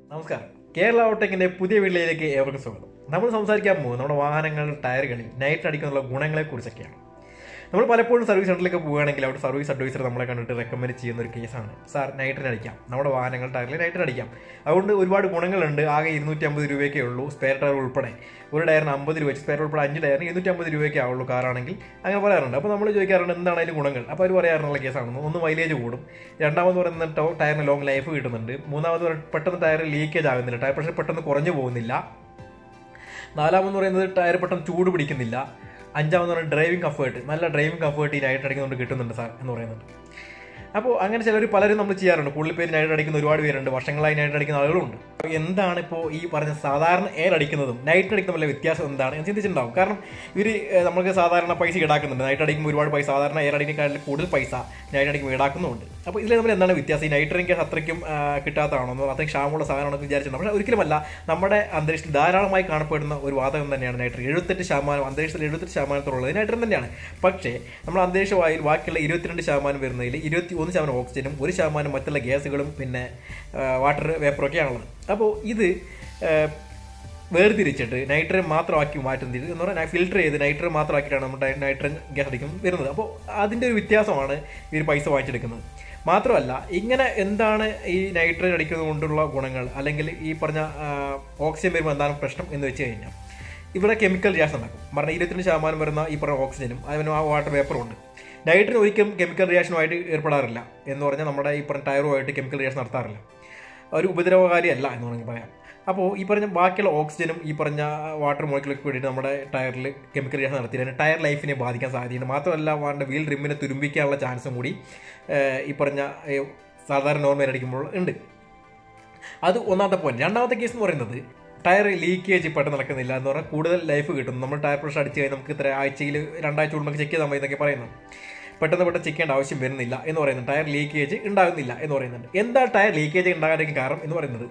നമസ്കാരം കേരള ഓട്ടോക്കിന്റെ പുതിയ വീട്ടിലേക്ക് ഏവർക്കും സ്വാഗതം നമ്മൾ സംസാരിക്കാൻ പോകുന്നത് നമ്മുടെ വാഹനങ്ങളുടെ ടയറുകളിൽ നൈറ്റ് അടിക്കാനുള്ള ഗുണങ്ങളെ കുറിച്ചൊക്കെയാണ് നമ്മൾ പലപ്പോഴും സർവീസ് സെന്ററിലേക്ക് പോവുകയാണെങ്കിൽ അവിടെ സർവീസ് അഡ്വൈസർ നമ്മളെ കണ്ടിട്ട് റെക്കമെൻഡ് ചെയ്യുന്ന ഒരു കേസാണ് സാർ നൈറ്റിന് അടിക്കാം നമ്മുടെ വാഹനങ്ങൾ ടയറിൽ നൈറ്റിന് അടിക്കാം അതുകൊണ്ട് ഒരുപാട് ഗുണങ്ങളുണ്ട് ആകെ ഇരുന്നൂറ്റി അമ്പത് രൂപയൊക്കെ ഉള്ളൂ സ്പെയർ ടയർ ഉൾപ്പെടെ ഒരു ടയറിന് അമ്പത് രൂപ വെച്ച് സ്പെയർ ഉൾപ്പെടെ അഞ്ച് ടയറിന് ഇരുന്നൂറ്റി അമ്പത് രൂപയൊക്കെ ആവുള്ളൂ കാറാണെങ്കിൽ അങ്ങനെ പറയാറുണ്ട് അപ്പോൾ നമ്മൾ ചോദിക്കാറുണ്ട് എന്താണ് അതിന് ഗുണങ്ങൾ അപ്പോൾ അവർ പറയാറുള്ള കേസാണ് ഒന്ന് മൈലേജ് കൂടും രണ്ടാമത് പറയുന്നത് ടോ- ടയറിന് ലോങ് ലൈഫ് കിട്ടുന്നുണ്ട് മൂന്നാമത് പറയുന്നത് പെട്ടെന്ന് ടയർ ലീക്കേജ് ആകുന്നില്ല ടയർ പ്രഷർ പെട്ടെന്ന് കുറഞ്ഞു പോകുന്നില്ല നാലാമെന്ന് പറയുന്നത് ടയർ പെട്ടെന്ന് ചൂട് പിടിക്കുന്നില്ല അഞ്ചാമെന്ന് പറയുന്നത് ഡ്രൈവിംഗ് കംഫേർട്ട് നല്ല ഡ്രൈവിംഗ് കംഫേർട്ട് ഈ നൈറ്റ് അടിക്കുന്നുണ്ട് കിട്ടുന്നുണ്ട് സാർ എന്ന് പറയുന്നുണ്ട് അപ്പോൾ അങ്ങനെ ചിലർ പലരും നമ്മൾ ചെയ്യാറുണ്ട് കൂടുതൽ പേര് നൈറ്റ് അടിക്കുന്ന ഒരുപാട് പേരുണ്ട് വർഷങ്ങളായി നൈറ്റ് അടിക്കുന്ന ആളുകളുണ്ട് അപ്പോൾ എന്താണ് ഇപ്പോൾ ഈ പറഞ്ഞ സാധാരണ എയർ അടിക്കുന്നതും നൈറ്റ് അടിക്കുന്ന വല്ല വ്യത്യാസം എന്താണ് എന്ന് ചിന്തിച്ചിട്ടുണ്ടാവും കാരണം ഇവർ നമുക്ക് സാധാരണ പൈസ ഈടാക്കുന്നുണ്ട് നൈറ്റ് അടിക്കുമ്പോൾ ഒരുപാട് പൈസ സാധാരണ എയർ അടിക്കുന്നതിനേക്കാൾ കൂടുതൽ പൈസ നൈറ്റ് അടിക്കുമ്പോൾ ഈടാക്കുന്നുമുണ്ട് അപ്പോൾ ഇതിൽ നമ്മൾ എന്താണ് വ്യത്യാസം ഈ നൈറ്റ് അടിക്കാൻ അത്രയ്ക്കും ആ, കിട്ടാത്തതാണോ എന്നോ അത്രയ്ക്ക് ക്ഷാമമുള്ള സാധനമാണെന്ന് വിചാരിച്ചിട്ടുണ്ട് പക്ഷേ ഒരിക്കലുമല്ല നമ്മുടെ അന്തരീക്ഷത്തിൽ ധാരാളമായി കാണപ്പെടുന്ന ഒരു വാതകം തന്നെയാണ് നൈട്രൻ എഴുപത്തെട്ട് ശതമാനം അന്തരീക്ഷത്തിൽ എഴുപത്തെട്ട് ശതമാനത്തോളം നൈട്രൻ തന്നെയാണ് പക്ഷേ നമ്മൾ അന്തരീക്ഷ വായുവിൽ ബാക്കിയുള്ള ഇരുപത്തിരണ്ട് ശതമാനം വരുന്നതിൽ ഇരുപത്തി ഒന്ന് ശതമാനം ഓക്സിജനും ഒരു ശതമാനം മറ്റുള്ള ഗ്യാസുകളും പിന്നെ വാട്ടർ വേപ്പറൊക്കെയാണുള്ളത് അപ്പോൾ ഇത് ആ, വേർതിരിച്ചിട്ട് നൈട്രജൻ മാത്രമാക്കി മാറ്റുന്നത് എന്ന് പറഞ്ഞാൽ ഫിൽട്ടർ ചെയ്ത് നൈട്രജൻ മാത്രമാക്കിയിട്ടാണ് നമ്മുടെ നൈട്രജൻ ഗ്യാസ് അടിക്കും വരുന്നത് അപ്പോൾ അതിൻ്റെ ഒരു വ്യത്യാസമാണ് ഇവർ പൈസ വാങ്ങിച്ചെടുക്കുന്നത് മാത്രമല്ല ഇങ്ങനെ എന്താണ് ഈ നൈട്രജൻ അടിക്കുന്നത് കൊണ്ടുള്ള ഗുണങ്ങൾ അല്ലെങ്കിൽ ഈ പറഞ്ഞ ആ, ഓക്സിജൻ വരുമ്പോൾ എന്താണ് പ്രശ്നം എന്ന് വെച്ച് കഴിഞ്ഞാൽ ഇവിടെ കെമിക്കൽ റിയാക്ഷൻ നടക്കും പറഞ്ഞാൽ ഇരുപത്തിരണ്ട് ശതമാനം വരുന്ന ഈ പറഞ്ഞ ഓക്സിജനും അതിന് ആ വാട്ടർ വേപ്പറും ഉണ്ട് നൈട്രജൻ ഒരിക്കലും കെമിക്കൽ റിയാക്ഷനുമായിട്ട് ഏർപ്പെടാറില്ല എന്ന് പറഞ്ഞാൽ നമ്മുടെ ഈ പറഞ്ഞ ടയറുമായിട്ട് കെമിക്കൽ റിയാക്ഷൻ നടത്താറില്ല ഒരു ഉപദ്രവകാരിയല്ല എന്ന് വേണമെങ്കിൽ പറയാം അപ്പോൾ ഈ പറഞ്ഞ ബാക്കിയുള്ള ഓക്സിജനും ഈ പറഞ്ഞ വാട്ടർ മോളിക്കുലൊക്കെ വേണ്ടിയിട്ട് നമ്മുടെ ടയറിൽ കെമിക്കൽ റിയാക്ഷൻ നടത്തിയിട്ട് ടയർ ലൈഫിനെ ബാധിക്കാൻ സാധ്യതയുണ്ട് മാത്രമല്ല വാണ്ട വീൽ റിമ്മിനെ തുരുമ്പിക്കാനുള്ള ചാൻസും കൂടി ഏഹ്, ഈ പറഞ്ഞ ഏഹ്, സാധാരണ നോർമൽ അടിക്കുമ്പോൾ ഉണ്ട് അത് ഒന്നാമത്തെ പോയിന്റ് രണ്ടാമത്തെ കേസ് എന്ന് പറയുന്നത് ടയർ ലീക്കേജ് പെട്ടെന്ന് നടക്കുന്നില്ല എന്ന് പറഞ്ഞാൽ കൂടുതൽ ലൈഫ് കിട്ടും നമ്മൾ ടയർ പ്രഷർ അടിച്ച് കഴിഞ്ഞാൽ നമുക്ക് ഇത്ര ആഴ്ചയിൽ രണ്ടാഴ്ച കൂടുമ്പോൾ ചെക്ക് ചെയ്താൽ മതി എന്നൊക്കെ പറയുന്നത് പെട്ടെന്ന് പെട്ടെന്ന് ചെക്ക് ചെയ്യേണ്ട ആവശ്യം വരുന്നില്ല എന്ന് പറയുന്നത് ടയർ ലീക്കേജ് ഉണ്ടാകുന്നില്ല എന്ന് പറയുന്നുണ്ട് എന്താ ടയർ ലീക്കേജ് ഉണ്ടാകാനൊക്കെ കാരണം എന്ന് പറയുന്നത്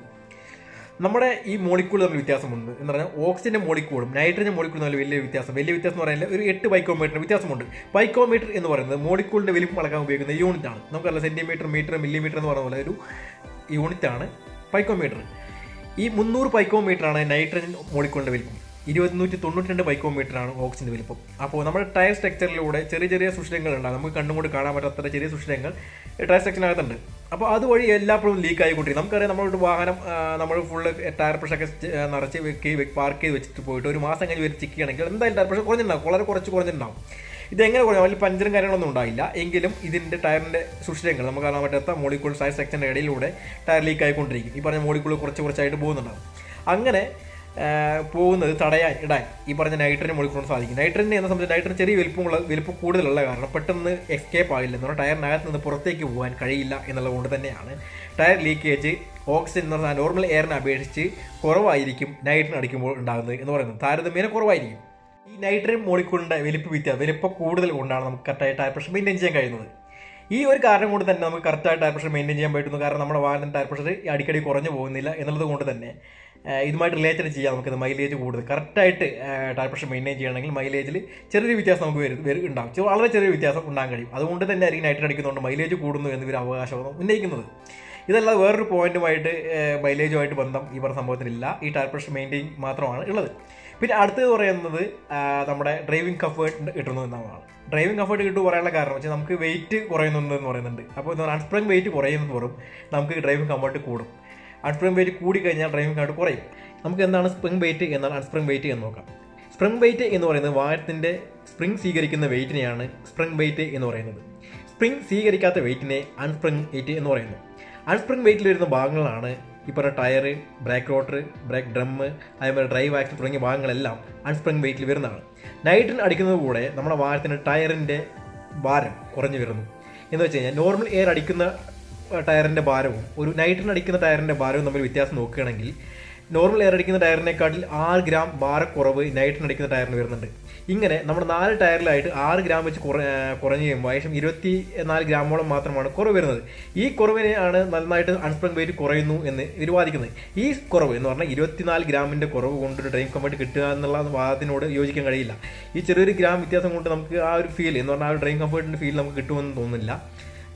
നമ്മുടെ ഈ മോളിക്കൂൾ തമ്മിൽ വ്യത്യാസമുണ്ട് എന്ന് പറഞ്ഞാൽ ഓക്സിജന്റെ മോളിക്കൂളും നൈട്രജൻ മോളിക്കൂളും തമ്മിൽ വലിയ വ്യത്യാസം വലിയ വ്യത്യാസം എന്ന് പറയുന്നത് ഒരു എട്ട് ബൈക്കോമീറ്റർ വ്യത്യാസമുണ്ട് ബൈക്കോമീറ്റർ എന്ന് പറയുന്നത് മോളിക്കൂളിന്റെ വലിപ്പം അളക്കാൻ ഉപയോഗിക്കുന്ന യൂണിറ്റ് ആണ് നമുക്കറിയാം സെന്റിമീറ്റർ മീറ്റർ മില്ലിമീറ്റർ എന്ന് പറയുന്ന പോലെ ഒരു യൂണിറ്റ് ആണ് പൈക്കോമീറ്റർ ഈ മുന്നൂറ് പൈക്കോമീറ്റർ ആണ് നൈട്രജൻ മോളിക്കൂളിന്റെ വലിപ്പം ഇരുപത്തിനൂറ്റി തൊണ്ണൂറ്റി രണ്ട് പൈക്കോമീറ്റർ ആണ് ഓക്സിജന്റെ വലിപ്പം അപ്പോൾ നമ്മുടെ ടയർ സ്ട്രക്ചറിലൂടെ ചെറിയ ചെറിയ സുഷിരങ്ങൾ ഉണ്ടാകും നമുക്ക് കണ്ണുകൊണ്ട് കാണാൻ പറ്റാത്ത ചെറിയ സുഷിരങ്ങൾ ടയർ സ്ട്രക്ചറിനകത്തുണ്ട് അപ്പോൾ അതുവഴി എല്ലാപ്പോഴും ലീക്ക് ആയിക്കൊണ്ടിരിക്കും നമുക്കറിയാം നമ്മളൊരു വാഹനം ആ, നമ്മൾ ഫുള്ള് ടയർ പ്രഷറൊക്കെ നിറച്ച് വെക്കി പാർക്ക് ചെയ്ത് വെച്ചിട്ട് പോയിട്ട് ഒരു മാസം കഴിഞ്ഞ് വരെ ചെക്ക് ചെയ്യണമെങ്കിൽ എന്തായാലും ടയർ പ്രഷർ കുറഞ്ഞിട്ടുണ്ടാവും വളരെ കുറച്ച് കുറഞ്ഞിട്ടുണ്ടാവും ഇതെങ്ങനെ കുറഞ്ഞു അതിൽ പഞ്ചറും കാര്യങ്ങളൊന്നും ഉണ്ടായില്ല എങ്കിലും ഇതിന്റെ ടയറിന്റെ സുഷിരങ്ങൾ നമുക്ക് കാണാൻ പറ്റാത്ത മോളിക്കൂൾ ടയർ സെക്ഷന്റെ ഇടയിലൂടെ ടയർ ലീക്ക് ആയിക്കൊണ്ടിരിക്കും ഈ പറഞ്ഞ മോളിക്കൂൾ കുറച്ച് കുറച്ചായിട്ട് പോകുന്നുണ്ടാവും അങ്ങനെ ആ, പോകുന്നത് തടയാൻ ഇടാൻ ഈ പറഞ്ഞ നൈട്രജൻ മോളിക്കൂളിന് സാധിക്കും നൈട്രജൻ എന്ന സംബന്ധിച്ച് നൈട്രജൻ ചെറിയ വലിപ്പമുള്ള വലിപ്പം കൂടുതലുള്ള കാരണം പെട്ടെന്ന് എസ്കേപ്പ് ആകില്ല എന്ന് പറഞ്ഞാൽ ടയറിനകത്ത് നിന്ന് പുറത്തേക്ക് പോകാൻ കഴിയില്ല എന്നുള്ളത് കൊണ്ട് തന്നെയാണ് ടയർ ലീക്കേജ് ഓക്സിജൻ എന്ന് പറഞ്ഞാൽ നോർമൽ എയറിനെ അപേക്ഷിച്ച് കുറവായിരിക്കും നൈട്രജൻ അടിക്കുമ്പോൾ ഉണ്ടാകുന്നത് എന്ന് പറയുന്നത് താരതമ്യേന കുറവായിരിക്കും ഈ നൈട്രജൻ മോളിക്കൂളിന്റെ വലിപ്പ വ്യത്യാസം വലിപ്പം കൂടുതൽ കൊണ്ടാണ് നമുക്ക് കറക്റ്റായി ടയർ പ്രഷർ മെയിൻറ്റെയിൻ ചെയ്യാൻ കഴിയുന്നത് ഈ ഒരു കാരണം കൊണ്ട് തന്നെ നമുക്ക് കറക്റ്റായി ടയർ പ്രഷർ മെയിൻറ്റെയിൻ ചെയ്യാൻ പറ്റുന്നു കാരണം നമ്മുടെ വാഹനം ടയർ പ്രഷർ അടിക്കടി കുറഞ്ഞു പോകുന്നില്ല എന്നുള്ളത് കൊണ്ട് തന്നെ ആ, ഇതുമായിട്ട് റിലേറ്റഡ് ചെയ്യാം നമുക്കിത് മൈലേജ് കൂടുതൽ കറക്റ്റായിട്ട് ടയർ പ്രഷർ മെയിൻറ്റെയിൻ ചെയ്യണമെങ്കിൽ മൈലേജിൽ ചെറിയൊരു വ്യത്യാസം നമുക്ക് വരും വരും ഉണ്ടാകും ചെറു- വളരെ ചെറിയ വ്യത്യാസം ഉണ്ടാകാൻ കഴിയും അതുകൊണ്ട് തന്നെ ആയിരിക്കും നൈട്രജൻ അടിക്കുന്നതുകൊണ്ട് മൈലേജ് കൂടുന്നു എന്ന് ഇവർ അവകാശവാദം ഉന്നയിക്കുന്നത് ഇതല്ലാതെ വേറൊരു പോയിന്റുമായിട്ട് മൈലേജുമായിട്ട് ബന്ധം ഈ പറഞ്ഞ സംഭവത്തിലില്ല ഈ ടയർ പ്രഷർ മെയിൻറ്റെയിൻ മാത്രമാണ് ഉള്ളത് പിന്നെ അടുത്തത് പറയുന്നത് ആ, നമ്മുടെ ഡ്രൈവിംഗ് കംഫേർട്ട് കിട്ടുന്നു എന്നതാണ് ഡ്രൈവിംഗ് കംഫേർട്ട് കിട്ടുക പറയാനുള്ള കാരണം വെച്ചാൽ നമുക്ക് വെയിറ്റ് കുറയുന്നുണ്ട് എന്ന് പറയുന്നുണ്ട് അപ്പോൾ എന്താ അൺസ്പ്രിങ് വെയിറ്റ് കുറയുന്നത് തോറും നമുക്ക് ഡ്രൈവിംഗ് കംഫേർട്ട് കൂടും അൺസ്പ്രിങ് വെയിറ്റ് കൂടി കഴിഞ്ഞാൽ ഡ്രൈവിംഗ് കംഫേർട്ട് കുറയും നമുക്ക് എന്താണ് സ്പ്രിങ് വെയിറ്റ് എന്നാൽ അൺസ്പ്രിങ് വെയിറ്റ് എന്ന് നോക്കാം സ്പ്രിങ് വെയിറ്റ് എന്ന് പറയുന്നത് വാഹനത്തിൻ്റെ സ്പ്രിങ് സ്വീകരിക്കുന്ന വെയിറ്റിനെയാണ് സ്പ്രിങ് വെയിറ്റ് എന്ന് പറയുന്നത് സ്പ്രിങ് സ്വീകരിക്കാത്ത വെയിറ്റിനെ അൺസ്പ്രിങ് വെയിറ്റ് എന്ന് പറയുന്നു അൺസ്പ്രിങ് വെയിറ്റിൽ വരുന്ന ഭാഗങ്ങളാണ് ഈ പറഞ്ഞ tyre brake rotor brake drum അതേപോലെ ഡ്രൈവ് ആക്സിൽ തുടങ്ങിയ ഭാഗങ്ങളെല്ലാം അൺസ്പ്രിങ് വെയിറ്റിൽ വരുന്നതാണ് നൈട്രൻ അടിക്കുന്നത് കൂടെ നമ്മുടെ വാഹനത്തിൻ്റെ ടയറിൻ്റെ ഭാരം കുറഞ്ഞു വരുന്നു എന്ന് വെച്ച് കഴിഞ്ഞാൽ നോർമൽ എയർ അടിക്കുന്ന അഹ്, ടയറിൻ്റെ ഭാരവും ഒരു നൈട്രൻ അടിക്കുന്ന ടയറിൻ്റെ ഭാരവും തമ്മിൽ വ്യത്യാസം നോക്കുകയാണെങ്കിൽ നോർമൽ എയർ അടിക്കുന്ന ടയറിനെക്കാട്ടിൽ ആറ് ഗ്രാം ഭാരക്കുറവ് നൈട്രൻ അടിക്കുന്ന ടയറിന് വരുന്നുണ്ട് ഇങ്ങനെ നമ്മുടെ നാല് ടയറിലായിട്ട് ആറ് ഗ്രാം വെച്ച് കുറ ഏഹ് കുറഞ്ഞു കഴിയുമ്പോൾ ഏകദേശം ഇരുപത്തി നാല് ഗ്രാമോളം മാത്രമാണ് കുറവ് വരുന്നത് ഈ കുറവിനെയാണ് നന്നായിട്ട് അൺസ്പ്രിങ് വെയിറ്റ് കുറയുന്നു എന്ന് ഇവർ വാദിക്കുന്നത് ഈ കുറവ് എന്ന് പറഞ്ഞാൽ ഇരുപത്തിനാല് ഗ്രാമിന്റെ കുറവ് കൊണ്ട് ഒരു ഡ്രൈവിംഗ് കംഫർട്ട് കിട്ടുക എന്നുള്ള വാദത്തിനോട് യോജിക്കാൻ കഴിയില്ല ഈ ചെറിയൊരു ഗ്രാം വ്യത്യാസം കൊണ്ട് നമുക്ക് ആ ഒരു ഫീൽ എന്ന് പറഞ്ഞാൽ ആ ഒരു ഡ്രൈവിംഗ് കംഫർട്ടിന്റെ ഫീൽ നമുക്ക് കിട്ടുമെന്ന് തോന്നുന്നില്ല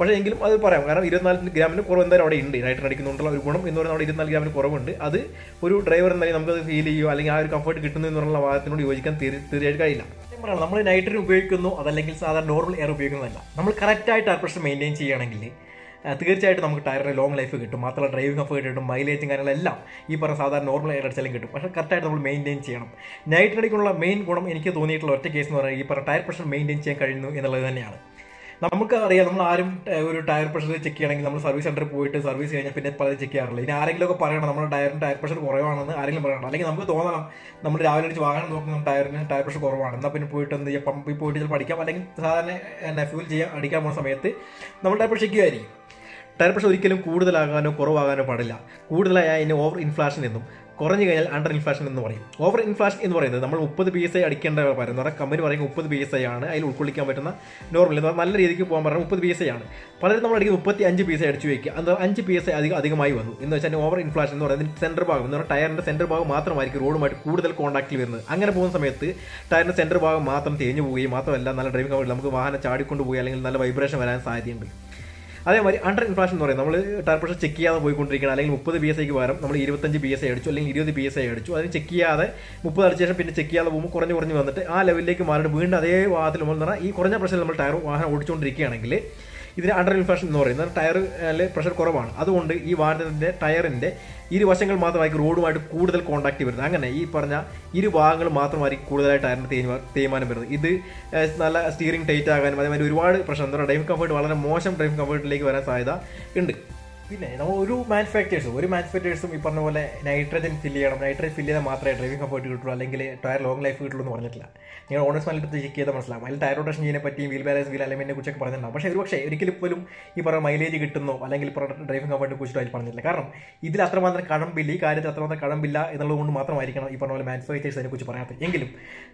പക്ഷേ എങ്കിലും അത് പറയാം കാരണം ഇരുപത്തിനാല് ഗ്രാമിന് കുറവ് എന്തായാലും അവിടെ ഉണ്ട് നൈട്രൻ അടിക്കുന്നുണ്ടുള്ള ഒരു ഗുണം എന്ന് പറയുന്നത് അവിടെ ഇരുപത്തിനാല് ഗ്രാമിന് കുറവുണ്ട് അത് ഒരു ഡ്രൈവർ എന്നാലും നമുക്കത് ഫീൽ ചെയ്യുമോ അല്ലെങ്കിൽ ആ ഒരു കംഫർട്ട് കിട്ടുന്നു എന്നുള്ള വാദത്തിനോട് യോജിക്കാൻ തീർ- തീർച്ചയായിട്ടും കഴിയില്ല സത്യം പറയണം നമ്മൾ നൈട്രൻ ഉപയോഗിക്കുന്നു അതല്ലെങ്കിൽ സാധാരണ നോർമൽ എയർ ഉപയോഗിക്കുന്നതല്ല നമ്മൾ കറക്റ്റായിട്ട് എയർ പ്രഷർ മെയിൻറ്റെയിൻ ചെയ്യുകയാണെങ്കിൽ ആ, തീർച്ചയായിട്ടും നമുക്ക് ടയറിന് ലോങ് ലൈഫ് കിട്ടും മാത്രമല്ല ഡ്രൈവിംഗ് കംഫർട്ട് കിട്ടും മൈലേജും കാര്യങ്ങളെല്ലാം ഈ പറഞ്ഞ സാധാരണ നോർമൽ എയർ അടിച്ചാലും കിട്ടും പക്ഷേ കറക്റ്റായിട്ട് നമ്മൾ മെയിൻറ്റെയിൻ ചെയ്യണം നൈറ്റ് അടിക്കുള്ള മെയിൻ ഗുണം എനിക്ക് തോന്നിയിട്ടുള്ള ഒറ്റ കേസ് എന്ന് പറയുന്നത് ഈ പറഞ്ഞ ടയർ പ്രഷർ മെയിൻറ്റെയിൻ ചെയ്യാൻ കഴിയുന്നു എന്നുള്ളത് തന്നെയാണ് നമുക്ക് അറിയാം നമ്മൾ ആരും ഏഹ്, ഒരു ടയർ പ്രഷർ ചെക്ക് ചെയ്യണമെങ്കിൽ നമ്മൾ സർവീസ് സെന്ററിൽ പോയിട്ട് സർവീസ് കഴിഞ്ഞാൽ പിന്നെ പലതും ചെക്ക് ചെയ്യാറില്ല ഇനി ആരെങ്കിലും ഒക്കെ പറയണം നമ്മുടെ ടയറിന് ടയർ പ്രഷർ കുറവാണെന്ന് ആരെങ്കിലും പറയണം അല്ലെങ്കിൽ നമുക്ക് തോന്നണം നമ്മൾ രാവിലെ അടിച്ച് വാഹനം നോക്കുന്ന ടയറിന് ടയർ പ്രഷർ കുറവാണ് എന്നാൽ പിന്നെ പോയിട്ട് എന്ത് ചെയ്യാം പമ്പിൽ പോയിട്ട് ചിലപ്പോൾ അടിക്കാം അല്ലെങ്കിൽ സാധാരണ എന്നാ ഫ്യൂൽ ചെയ്യാൻ അടിക്കാൻ പോകുന്ന സമയത്ത് നമ്മൾ ടയർ പ്രഷർ ചെക്ക് ചെയ്യുമായിരിക്കും ടയർ പ്രഷർ ഒരിക്കലും കൂടുതലാകാനോ കുറവാകാനോ പാടില്ല കൂടുതലായാൽ അതിന് ഓവർ ഇൻഫ്ലാഷൻ എന്നും കുറഞ്ഞു കഴിഞ്ഞാൽ അണ്ടർ ഇൻഫ്ലാഷൻ എന്ന് പറയും ഓവർ ഇൻഫ്ലാഷൻ എന്ന് പറയുന്നത് നമ്മൾ മുപ്പത് പി എസ് ഐ അടിക്കേണ്ട പറയുന്നത് പറഞ്ഞാൽ കമ്പനി പറയുന്നത് മുപ്പത് പി എസ് ഐ ആണ് അതിൽ ഉൾക്കൊള്ളിക്കാൻ പറ്റുന്ന നോർമൽ എന്ന് പറഞ്ഞാൽ നല്ല രീതിക്ക് പോകാൻ പറഞ്ഞാൽ മുപ്പത് പി എസ് ഐ ആണ് പലരും നമ്മൾ അടിക്കുന്നത് മുപ്പത്തി അഞ്ച് പി എസ് ഐ അടിച്ചു വയ്ക്കുക അത് അഞ്ച് പി എസ് ഐ അധികം അധികമായി വന്നു എന്ന് വെച്ചാൽ ഓവർ ഇൻഫ്ലാഷൻ എന്ന് പറയുന്നത് സെൻറ്റർ ഭാഗം എന്ന് പറഞ്ഞാൽ ടയറിൻ്റെ സെൻറ്റർ ഭാഗം മാത്രമായിരിക്കും റോഡുമായിട്ട് കൂടുതൽ കോൺടാക്റ്റിൽ വരുന്നത് അങ്ങനെ പോകുന്ന സമയത്ത് ടയറിൻ്റെ സെൻറ്റർ ഭാഗം മാത്രം തേഞ്ഞു പോവുകയും മാത്രമല്ല നല്ല ഡ്രൈവിംഗ് കമ്ഫർട്ട് നമുക്ക് വാഹനം ചാടിക്കൊണ്ട് പോയി അല്ലെങ്കിൽ നല്ല വൈബ്രേഷൻ വരാൻ സാധ്യതയുണ്ട് അതേമാതിരി അണ്ടർ ഇൻഫ്ലാഷൻ എന്ന് പറയുന്നത് നമ്മൾ ടയർ പ്രഷർ ചെക്ക് ചെയ്യാതെ പോയിക്കൊണ്ടിരിക്കണം അല്ലെങ്കിൽ മുപ്പത് ബി എസ് ഐക്ക് പകരം നമ്മൾ ഇരുപത്തഞ്ച് ബി എസ് ഐ അടിച്ചു അല്ലെങ്കിൽ ഇരുപത് ബി എസ് ഐ അടിച്ചു അതിന് ചെക്ക് ചെയ്യാതെ മുപ്പത് അടിച്ച ശേഷം പിന്നെ ചെക്ക് ചെയ്യാതെ പോകുമ്പോൾ കുറഞ്ഞ് കുറഞ്ഞ് വന്നിട്ട് ആ ലെവലിലേക്ക് മാറിയിട്ട് വീണ്ടും അതേ വാഹനത്തിൽ നമ്മൾ പറഞ്ഞാൽ ഈ കുറഞ്ഞ പ്രഷറിൽ നമ്മൾ ടയർ വാഹനം ഓടിച്ചുകൊണ്ടിരിക്കുകയാണെങ്കിൽ ഇതിന് അണ്ടർ ഇൻഫ്ലാഷൻ എന്ന് പറയുന്നത് ടയറിൽ പ്രഷർ കുറവാണ് അതുകൊണ്ട് ഈ വാഹനത്തിൻ്റെ ടയറിൻ്റെ ഇരുവശങ്ങൾ മാത്രമായിരിക്കും റോഡുമായിട്ട് കൂടുതൽ കോൺടാക്ട് വരുന്നത് അങ്ങനെ ഈ പറഞ്ഞ ഇരു ഭാഗങ്ങൾ മാത്രമായിരിക്കും കൂടുതലായിട്ട് ടയറിന് തേയ്മാ തേയ്മാനം വരുന്നത് ഇത് ഏഹ്, നല്ല സ്റ്റിയറിംഗ് ടൈറ്റ് ആകാനും അതേമാതിരി ഒരുപാട് പ്രശ്നം എന്താ പറയുക ഡ്രൈവിംഗ് കംഫർട്ട് വളരെ മോശം ഡ്രൈവിംഗ് കംഫർട്ടിലേക്ക് വരാൻ സാധ്യത ഉണ്ട് പിന്നെ നമ്മൾ ഒരു മാനുഫാക്ചേഴ്സും ഒരു മാനുഫാക്ചേഴ്സും ഈ പറഞ്ഞ പോലെ നൈട്രജൻ ഫില്ല് ചെയ്യണം നൈട്രജൻ ഫില്ല് ചെയ്താൽ മാത്രമേ ഡ്രൈവിംഗ് കംഫർട്ട് കിട്ടുള്ളൂ അല്ലെങ്കിൽ ടയർ ലോങ് ലൈഫ് കിട്ടുള്ളൂ എന്ന് പറഞ്ഞിട്ടില്ല നിങ്ങൾ ഓണേഴ്സ് മാലിട്ട് ചെക്ക് ചെയ്താൽ മനസ്സിലാവും അതിൽ ടയർ റൊട്ടേഷൻ ചെയ്യുന്നതിനെ പറ്റിയും വീൽ ബാലൻസ് വീൽ അലൈൻമെന്റിനെ കുറിച്ചൊക്കെ പറഞ്ഞിട്ടുണ്ടാവും പക്ഷേ ഒരു പക്ഷേ ഒരിക്കലും പോലും ഈ പറഞ്ഞ മൈലേജ് കിട്ടുന്നോ അല്ലെങ്കിൽ ഈ പറഞ്ഞ ഡ്രൈവിംഗ് കംഫർട്ടിനെ കുറിച്ചിട്ട് അതിൽ പറഞ്ഞിട്ടില്ല കാരണം ഇതിൽ അത്രമാത്രം കടമ്പില്ല ഈ കാര്യത്തിൽ അത്രമാത്രം കടമ്പില്ല എന്നുള്ളത് കൊണ്ട് മാത്രമായിരിക്കണം ഈ പറഞ്ഞ പോലെ മാനുഫാക്ചേഴ്സ് അതിനെ കുറിച്ച് പറയാത്തത് എങ്കിലും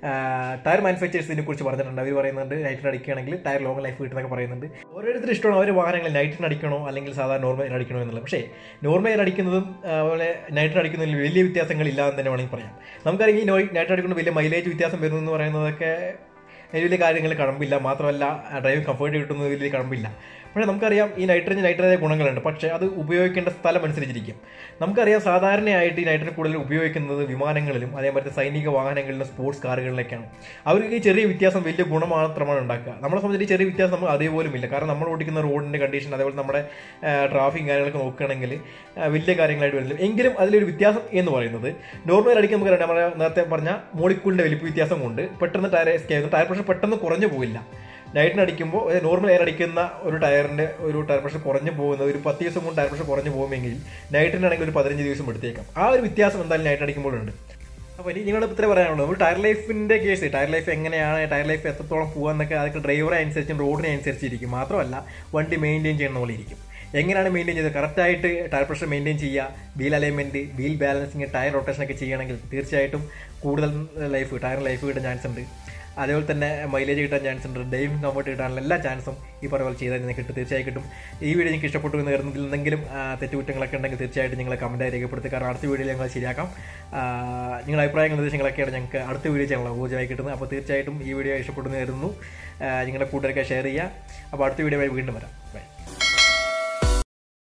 ടയർ മാനുഫാക്ചേഴ്സ് ഇതിനെ കുറിച്ച് പറഞ്ഞിട്ടുണ്ട് അവർ പറയുന്നുണ്ട് നൈറ്റിന് അടിക്കുകയാണെങ്കിൽ ടയർ ലോങ് ലൈഫ് കിട്ടുന്നൊക്കെ പറയുന്നുണ്ട് ഓരോരുത്തർ ഇഷ്ടമാണ് അവർ വാഹനങ്ങൾ നൈറ്റിന് അടിക്കണോ അല്ലെങ്കിൽ സാധാരണ നോർമൽ അടിക്കണോ എന്നുള്ളത് പക്ഷേ നോർമൽ അടിക്കുന്നതും ആ, അതുപോലെ നൈറ്റിന് അടിക്കുന്നതിൽ വലിയ വ്യത്യാസങ്ങളില്ല എന്ന് തന്നെ വേണമെങ്കിൽ പറയാം നമുക്കറിയാം ഈ നൈറ്റ് അടിക്കുന്നത് വലിയ മൈലേജ് വ്യത്യാസം വരുന്നു എന്ന് പറയുന്നതൊക്കെ വലിയ വലിയ കാര്യങ്ങൾ കടമ്പില്ല മാത്രമല്ല ഡ്രൈവിംഗ് കംഫർട്ട് കിട്ടുന്നത് വലിയ കടമ്പില്ല പക്ഷേ നമുക്കറിയാം ഈ നൈട്രജൻ നൈട്രജൻ ഗുണങ്ങളുണ്ട് പക്ഷേ അത് ഉപയോഗിക്കേണ്ട സ്ഥലം അനുസരിച്ചിരിക്കും നമുക്കറിയാം സാധാരണയായിട്ട് ഈ നൈട്രജൻ കൂടുതൽ ഉപയോഗിക്കുന്നത് വിമാനങ്ങളിലും അതേപോലെ സൈനിക വാഹനങ്ങളിലും സ്പോർട്സ് കാറുകളിലൊക്കെയാണ് അവർക്ക് ഈ ചെറിയ വ്യത്യാസം വലിയ ഗുണം മാത്രമാണ് ഉണ്ടാക്കുക നമ്മളെ സംബന്ധിച്ച് ഈ ചെറിയ വ്യത്യാസം നമുക്ക് അതേപോലും ഇല്ല കാരണം നമ്മൾ ഓടിക്കുന്ന റോഡിൻ്റെ കണ്ടീഷൻ അതേപോലെ നമ്മുടെ ട്രാഫിക് കാര്യങ്ങളൊക്കെ നോക്കുകയാണെങ്കിൽ ആ, വലിയ കാര്യങ്ങളായിട്ട് വരുന്നില്ല എങ്കിലും അതിലൊരു വ്യത്യാസം എന്ന് പറയുന്നത് നോർമൽ അടിക്കാൻ നമുക്ക് അറിയാം, നമ്മുടെ നേരത്തെ പറഞ്ഞ മോളിക്കൂളിൻ്റെ വലിപ്പ വ്യത്യാസം കൊണ്ട് പെട്ടെന്ന് ടയർ എസ്കേ ടയർ പ്രഷർ പെട്ടെന്ന് കുറഞ്ഞു പോയില്ല നൈറ്റിന് അടിക്കുമ്പോൾ നോർമൽ എയർ അടിക്കുന്ന ഒരു ടയറിന്റെ ഒരു ടയർ പ്രഷർ കുറഞ്ഞു പോകുന്ന ഒരു പത്ത് ദിവസം കൊണ്ട് ടയർ പ്രഷർ കുറഞ്ഞു പോകുമെങ്കിൽ നൈറ്റിനാണെങ്കിൽ ഒരു പതിനഞ്ച് ദിവസം എടുത്തേക്കാം ആ ഒരു വ്യത്യാസം എന്തായാലും നൈറ്റ് അടിക്കുമ്പോഴുണ്ട് അപ്പോൾ ഇനി നിങ്ങളുടെ ഇത്ര പറയാനുള്ളത് നമ്മൾ ടയർ ലൈഫിന്റെ കേസ് ടയർ ലൈഫ് എങ്ങനെയാണ് ടയർ ലൈഫ് എത്രത്തോളം പോകാന്നൊക്കെ അതൊക്കെ ഡ്രൈവറെ അനുസരിച്ചും റോഡിനെ അനുസരിച്ചിരിക്കും മാത്രമല്ല വണ്ടി മെയിൻറ്റെയിൻ ചെയ്യുന്ന പോലെ ഇരിക്കും എങ്ങനെയാണ് മെയിൻറ്റെയിൻ ചെയ്തത് കറക്റ്റായിട്ട് ടയർ പ്രഷർ മെയിൻറ്റെയിൻ ചെയ്യുക wheel alignment wheel balancing tyre rotation ഒക്കെ ചെയ്യുകയാണെങ്കിൽ തീർച്ചയായിട്ടും കൂടുതൽ ലൈഫ് ടയർ ലൈഫ് കിട്ടാൻ ചാൻസ് ഉണ്ട് അതേപോലെ തന്നെ മൈലേജ് കിട്ടാൻ ചാൻസ് ഉണ്ട് ഡ്രൈവിംഗ് കംഫർട്ട് കിട്ടാനുള്ള എല്ലാ ചാൻസും ഈ പറഞ്ഞ പോലെ ചെയ്താൽ നിങ്ങൾക്ക് കിട്ടും തീർച്ചയായും കിട്ടും ഈ വീഡിയോ നിങ്ങൾക്ക് ഇഷ്ടപ്പെട്ടു എന്ന് കരുതുന്നതിൽ എന്തെങ്കിലും ആ, തെറ്റുകുറ്റങ്ങളൊക്കെ ഉണ്ടെങ്കിൽ തീർച്ചയായിട്ടും നിങ്ങളെ കമൻറ്റായി രേഖപ്പെടുത്തുക കാരണം അടുത്ത വീഡിയോയിൽ ഞങ്ങൾ ശരിയാക്കാം ആ, നിങ്ങളുടെ അഭിപ്രായങ്ങൾ നിർദ്ദേശങ്ങളൊക്കെയാണ് ഞങ്ങൾക്ക് അടുത്ത വീഡിയോ ചെയ്യാനുള്ള ഊർജ്ജമായി കിട്ടുന്നത് അപ്പോൾ തീർച്ചയായിട്ടും ഈ വീഡിയോ ഇഷ്ടപ്പെടുന്നു കരുതുന്നു ആ, നിങ്ങളുടെ കൂട്ടുകാരൊക്കെ ഷെയർ ചെയ്യുക അപ്പോൾ അടുത്ത വീഡിയോ വീണ്ടും വരാം ബൈ